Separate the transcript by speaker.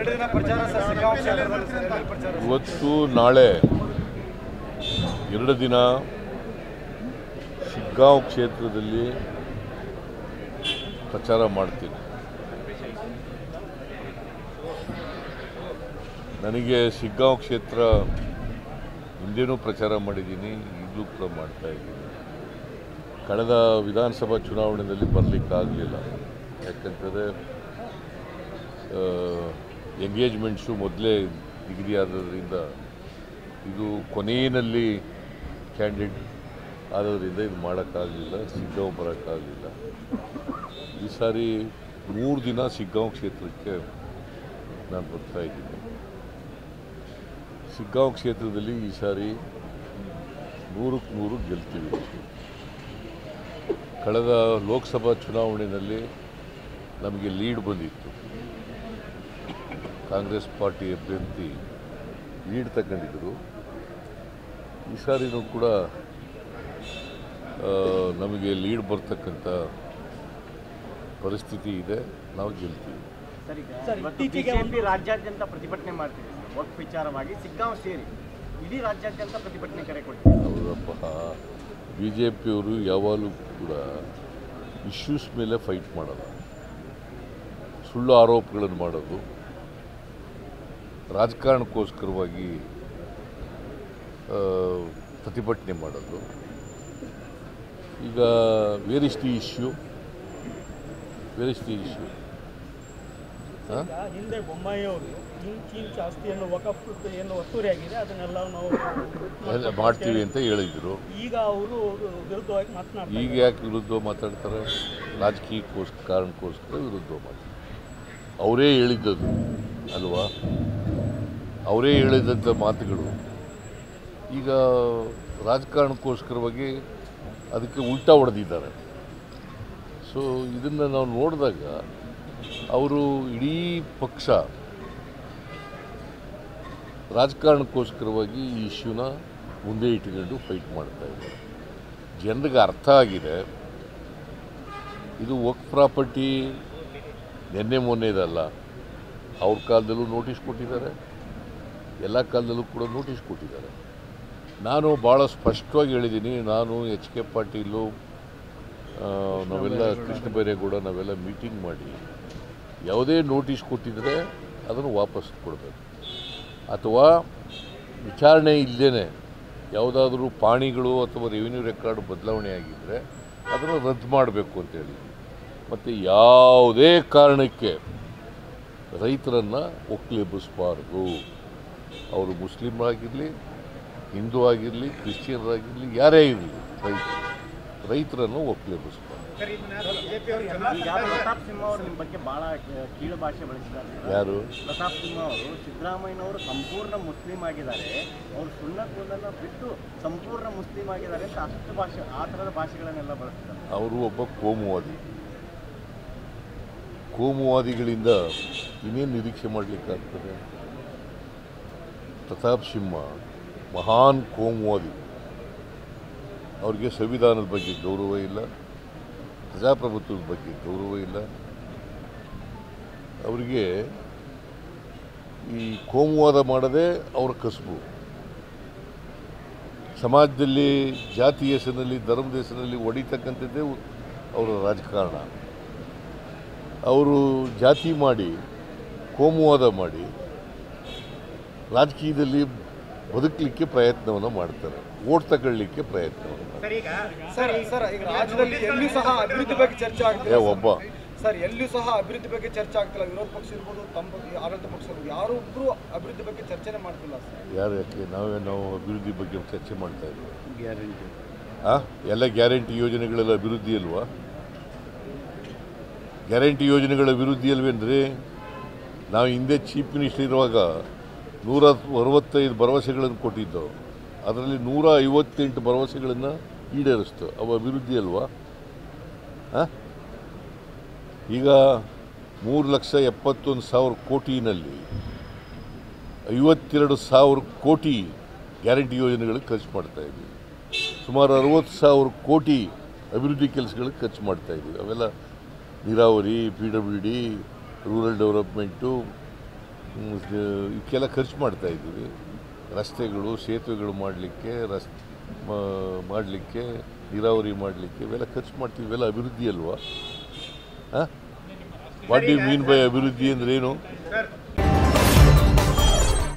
Speaker 1: ಎರಡು ದಿನ ಪ್ರಚಾರ ಸರ್ ಸಿಗ್ಗಾಂವ್ ಕ್ಷೇತ್ರದಲ್ಲಿ ಸರ್ ಎಲ್ಲಿ ಪ್ರಚಾರ
Speaker 2: ಇವತ್ತು ನಾಳೆ ಎರಡು ದಿನ ಶಿಗ್ಗಾಂವ್ ಕ್ಷೇತ್ರದಲ್ಲಿ ಪ್ರಚಾರ ಮಾಡ್ತೀನಿ ನನಗೆ ಶಿಗ್ಗಾಂವ್ ಕ್ಷೇತ್ರ ಹಿಂದೆನೂ ಪ್ರಚಾರ ಮಾಡಿದ್ದೀನಿ ಈಗಲೂ ಕೂಡ ಮಾಡ್ತಾ ಇದ್ದೀನಿ ಕಳೆದ ವಿಧಾನಸಭಾ ಚುನಾವಣೆಯಲ್ಲಿ ಬರಲಿಕ್ಕಾಗಲಿಲ್ಲ ಯಾಕಂತಂದರೆ ಎಂಗೇಜ್ಮೆಂಟ್ಸು ಮೊದಲೇ ನಿಗದಿಯಾದದ್ರಿಂದ ಇದು ಕೊನೆಯಲ್ಲಿ ಕ್ಯಾಂಡಿಡೇಟ್ ಆದದ್ರಿಂದ ಇದು ಮಾಡೋಕ್ಕಾಗಲಿಲ್ಲ ಸಿಗ್ಗಾಂವ್ ಬರೋಕ್ಕಾಗಲಿಲ್ಲ ಈ ಸಾರಿ ಮೂರು ದಿನ ಸಿಗ್ಗಾಂವ್ ಕ್ಷೇತ್ರಕ್ಕೆ ನಾನು ಬರ್ತಾ ಇದ್ದೀನಿ ಸಿಗ್ಗಾಂವ್ ಕ್ಷೇತ್ರದಲ್ಲಿ ಈ ಸಾರಿ ನೂರಕ್ಕೆ ನೂರು ಗೆಲ್ತೀವಿ ಕಳೆದ ಲೋಕಸಭಾ ಚುನಾವಣೆಯಲ್ಲಿ ನಮಗೆ ಲೀಡ್ ಬಂದಿತ್ತು ಕಾಂಗ್ರೆಸ್ ಪಾರ್ಟಿ ಅಭ್ಯರ್ಥಿ ಲೀಡ್ ತಗೊಂಡಿದ್ದರು ಈ ಸಾರಿನೂ ಕೂಡ ಆ, ನಮಗೆ ಲೀಡ್ ಬರ್ತಕ್ಕಂಥ ಪರಿಸ್ಥಿತಿ ಇದೆ ನಾವು ಗೆಲ್ತೀವಿ
Speaker 3: ಸರ್ ಈಗ
Speaker 4: ಸರ್,
Speaker 3: ಇವತ್ತು
Speaker 4: ಇತ್ತೀಚೆಗೆ
Speaker 3: ಬಿಜೆಪಿ ರಾಜ್ಯಾದ್ಯಂತ ಪ್ರತಿಭಟನೆ ಮಾಡ್ತೀವಿ ಸರ್ ವಕ್ ವಿಚಾರವಾಗಿ ಸಿಗ್ಗಾಂವ್ ಸೇರಿ ಇಡೀ ರಾಜ್ಯಾದ್ಯಂತ ಪ್ರತಿಭಟನೆ ಕರೆ ಕೊಡ್ತೀವಿ
Speaker 2: ಅವರಪ್ಪ ಬಿ ಜೆ ಪಿಯವರು ಯಾವಾಗಲೂ ಕೂಡ ಇಶ್ಯೂಸ್ ಮೇಲೆ ಫೈಟ್ ಮಾಡೋದು ಸುಳ್ಳು ಆರೋಪಗಳನ್ನು ಮಾಡೋದು ರಾಜಕಾರಣಕ್ಕೋಸ್ಕರವಾಗಿ ಆ, ಪ್ರತಿಭಟನೆ ಮಾಡೋದು ಈಗ where is the issue where is the issue ಹಾಂ
Speaker 4: ಈಗ ಹಿಂದೆ ಬೊಮ್ಮಾಯಿ ಅವರು ಇಂಚ್ ಇಂಚ್ ಆಸ್ತಿಯನ್ನು ವಕಫ್ ಏನು ಒತ್ತುವರಿ ಆಗಿದೆ ಅದನ್ನೆಲ್ಲ ನಾವು
Speaker 2: ಎಲ್ಲ ಮಾಡ್ತೀವಿ ಅಂತ ಹೇಳಿದರು
Speaker 4: ಈಗ ಅವರು ವಿರುದ್ಧವಾಗಿ ಮಾತನಾಡ್ತಾರೆ
Speaker 2: ಈಗ ಯಾಕೆ ವಿರುದ್ಧ ಮಾತಾಡ್ತಾರೆ ರಾಜಕೀಯಕ್ಕೋಸ್ಕರ ಕಾರಣಕ್ಕೋಸ್ಕರ ವಿರುದ್ಧ ಮಾತಾಡ್ತಾರೆ ಅವರೇ ಹೇಳಿದ್ದದು ಅಲ್ವಾ ಅವರೇ ಹೇಳಿದಂಥ ಮಾತುಗಳು ಈಗ ರಾಜಕಾರಣಕ್ಕೋಸ್ಕರವಾಗಿ ಅದಕ್ಕೆ ಉಲ್ಟಾ ಹೊಡೆದಿದ್ದಾರೆ ಸೊ ಇದನ್ನು ನಾವು ನೋಡಿದಾಗ ಅವರು ಇಡೀ ಪಕ್ಷ ರಾಜಕಾರಣಕ್ಕೋಸ್ಕರವಾಗಿ ಈ ಇಶ್ಯೂನ ಮುಂದೆ ಇಟ್ಕೊಂಡು ಫೈಟ್ ಮಾಡ್ತಾ ಇದ್ದಾರೆ ಜನರಿಗೆ ಅರ್ಥ ಆಗಿದೆ ಇದು ವರ್ಕ್ ಪ್ರಾಪರ್ಟಿ ನಿನ್ನೆ ಮೊನ್ನೆದಲ್ಲ ಅವ್ರ ಕಾಲದಲ್ಲೂ ನೋಟಿಸ್ ಕೊಟ್ಟಿದ್ದಾರೆ ಎಲ್ಲ ಕಾಲದಲ್ಲೂ ಕೂಡ ನೋಟಿಸ್ ಕೊಟ್ಟಿದ್ದಾರೆ ನಾನು ಭಾಳ ಸ್ಪಷ್ಟವಾಗಿ ಹೇಳಿದ್ದೀನಿ ನಾನು ಎಚ್ ಕೆ ಪಾಟೀಲು ಆ, ನಾವೆಲ್ಲ ಕೃಷ್ಣ ಬೈರೇಗೌಡ ನಾವೆಲ್ಲ ಮೀಟಿಂಗ್ ಮಾಡಿ ಯಾವುದೇ ನೋಟಿಸ್ ಕೊಟ್ಟಿದ್ರೆ ಅದನ್ನು ವಾಪಸ್ ಕೊಡಬೇಕು ಅಥವಾ ವಿಚಾರಣೆ ಇಲ್ಲದೇ ಯಾವುದಾದ್ರೂ ಪಾಣಿಗಳು ಅಥವಾ ರೆವಿನ್ಯೂ ರೆಕಾರ್ಡ್ ಬದಲಾವಣೆ ಆಗಿದ್ದರೆ ಅದನ್ನು ರದ್ದು ಮಾಡಬೇಕು ಅಂತೇಳಿ ಮತ್ತು ಯಾವುದೇ ಕಾರಣಕ್ಕೆ ರೈತರನ್ನು ಒಕ್ಕಲೆಬ್ಬಿಸಬಾರ್ದು ಅವರು ಮುಸ್ಲಿಮರಾಗಿರಲಿ ಹಿಂದೂ ಆಗಿರಲಿ ಕ್ರಿಶ್ಚಿಯನ್ರಾಗಿರಲಿ ಯಾರೇ ಇರಲಿ ರೈತರು ರೈತರನ್ನು ಒಕ್ಕಲೆಬ್ಬಿಸಬಾರ್ದು
Speaker 3: ಈಗ ಪ್ರತಾಪ್ ಸಿಂಹ ಅವರು ನಿಮ್ಮ ಬಗ್ಗೆ ಬಹಳ ಕೀಳು ಭಾಷೆ ಬಳಸಿದ್ದಾರೆ
Speaker 2: ಯಾರು
Speaker 3: ಪ್ರತಾಪ್ ಸಿಂಹ ಅವರು ಸಿದ್ದರಾಮಯ್ಯನವರು ಸಂಪೂರ್ಣ ಮುಸ್ಲಿಂ ಆಗಿದ್ದಾರೆ ಅವರು ಸುನ್ನತ್ತನ್ನು ಬಿಟ್ಟು ಸಂಪೂರ್ಣ ಮುಸ್ಲಿಂ ಆಗಿದ್ದಾರೆ ಅಂತ ಅಷ್ಟು ಭಾಷೆ ಆ ಥರದ ಭಾಷೆಗಳನ್ನೆಲ್ಲ ಬಳಸ್ತಾರೆ
Speaker 2: ಅವರು ಒಬ್ಬ ಕೋಮುವಾದಿ ಕೋಮುವಾದಿಗಳಿಂದ ಇನ್ನೇನು ನಿರೀಕ್ಷೆ ಮಾಡಲಿಕ್ಕಾಗ್ತದೆ ಪ್ರತಾಪ್ ಸಿಂಹ ಮಹಾನ್ ಕೋಮುವಾದಿ ಅವ್ರಿಗೆ ಸಂವಿಧಾನದ ಬಗ್ಗೆ ಗೌರವ ಇಲ್ಲ ಪ್ರಜಾಪ್ರಭುತ್ವದ ಬಗ್ಗೆ ಗೌರವ ಇಲ್ಲ ಅವರಿಗೆ ಈ ಕೋಮುವಾದ ಮಾಡದೆ ಅವರ ಕಸುಬು ಸಮಾಜದಲ್ಲಿ ಜಾತಿ ಹೆಸರಿನಲ್ಲಿ ಧರ್ಮದ ಹೆಸರಿನಲ್ಲಿ ಹೊಡಿತಕ್ಕಂಥದ್ದೇ ಅವರ ರಾಜಕಾರಣ ಅವರು ಜಾತಿ ಮಾಡಿ ಕೋಮುವಾದ ಮಾಡಿ ರಾಜಕೀಯದಲ್ಲಿ ಬದುಕಲಿಕ್ಕೆ ಪ್ರಯತ್ನವನ್ನು ಮಾಡ್ತಾರೆ ಓಟ್ ತಗೊಳ್ಳಿಕ್ಕೆ ಪ್ರಯತ್ನವನ್ನು ಮಾಡ್ತಾರೆ
Speaker 1: ಸರ್ ಸರ್ ಈಗ ರಾಜ್ಯದಲ್ಲಿ ಎಲ್ಲಿಯೂ ಸಹ ಅಭಿವೃದ್ಧಿ ಬಗ್ಗೆ ಚರ್ಚೆ
Speaker 2: ಏ
Speaker 1: ಆಗ್ತಿಲ್ಲ
Speaker 2: ಒಬ್ಬ
Speaker 1: ಸರ್ ಎಲ್ಲಿಯೂ ಸಹ ಅಭಿವೃದ್ಧಿ ಬಗ್ಗೆ ಚರ್ಚೆ ಆಗ್ತಿಲ್ಲ ವಿರೋಧ ಪಕ್ಷ ಇರ್ಬೋದು ತಮ್ಮ ಬಗ್ಗೆ ಆಡಳಿತ ಪಕ್ಷ ಇರ್ಬೋದು ಯಾರೊಬ್ಬರು ಅಭಿವೃದ್ಧಿ ಬಗ್ಗೆ ಚರ್ಚೆನೆ ಮಾಡ್ತಿಲ್ಲ ಸರ್
Speaker 2: ಯಾರು ಯಾಕೆ ನಾವೇ ನಾವು ಅಭಿವೃದ್ಧಿ ಬಗ್ಗೆ ಚರ್ಚೆ ಮಾಡ್ತಾ ಇದ್ದೀವಿ ಗ್ಯಾರಂಟಿ ಹಾಂ ಎಲ್ಲ ಗ್ಯಾರಂಟಿ ಯೋಜನೆಗಳೆಲ್ಲ ಅಭಿವೃದ್ಧಿ ಅಲ್ವಾ ಗ್ಯಾರಂಟಿ ಯೋಜನೆಗಳ ಅಭಿವೃದ್ಧಿ ಅಲ್ವೇನ್ರಿ ನಾವು ಹಿಂದೆ ಚೀಫ್ ಮಿನಿಸ್ಟರ್ ಇರುವಾಗ ನೂರ ಅರವತ್ತೈದು ಭರವಸೆಗಳನ್ನು ಕೊಟ್ಟಿದ್ದವು ಅದರಲ್ಲಿ ನೂರ ಐವತ್ತೆಂಟು ಭರವಸೆಗಳನ್ನು ಈಡೇರಿಸ್ತು ಅವು ಅಭಿವೃದ್ಧಿ ಅಲ್ವಾ ಹಾಂ ಈಗ ಮೂರು ಲಕ್ಷ ಎಪ್ಪತ್ತೊಂದು ಸಾವಿರ ಕೋಟಿನಲ್ಲಿ ಐವತ್ತೆರಡು ಸಾವಿರ ಕೋಟಿ ಗ್ಯಾರಂಟಿ ಯೋಜನೆಗಳಿಗೆ ಖರ್ಚು ಮಾಡ್ತಾ ಇದ್ದೀವಿ ಸುಮಾರು ಅರವತ್ತು ಸಾವಿರ ಕೋಟಿ ಅಭಿವೃದ್ಧಿ ಕೆಲಸಗಳಿಗೆ ಖರ್ಚು ಮಾಡ್ತಾ ಇದ್ದೀವಿ ಅವೆಲ್ಲ ನೀರಾವರಿ P W D rural development ಹ್ಮ್, ಇದು- ಇವಕ್ಕೆಲ್ಲ ಖರ್ಚು ಮಾಡ್ತಾ ಇದ್ದೀವಿ ರಸ್ತೆಗಳು ಸೇತುವೆಗಳು ಮಾಡಲಿಕ್ಕೆ ರಸ್ ಮಾಡಲಿಕ್ಕೆ ನೀರಾವರಿ ಮಾಡಲಿಕ್ಕೆ ಇವೆಲ್ಲ ಖರ್ಚು ಮಾಡ್ತೀವಿ ಇವೆಲ್ಲ ಅಭಿವೃದ್ಧಿ ಅಲ್ವಾ ಹಾಂ ವಾಟ್ ಯು ಮೀನ್ ಬೈ ಅಭಿವೃದ್ಧಿ ಅಂದ್ರೆ ಏನು
Speaker 3: ಸರ್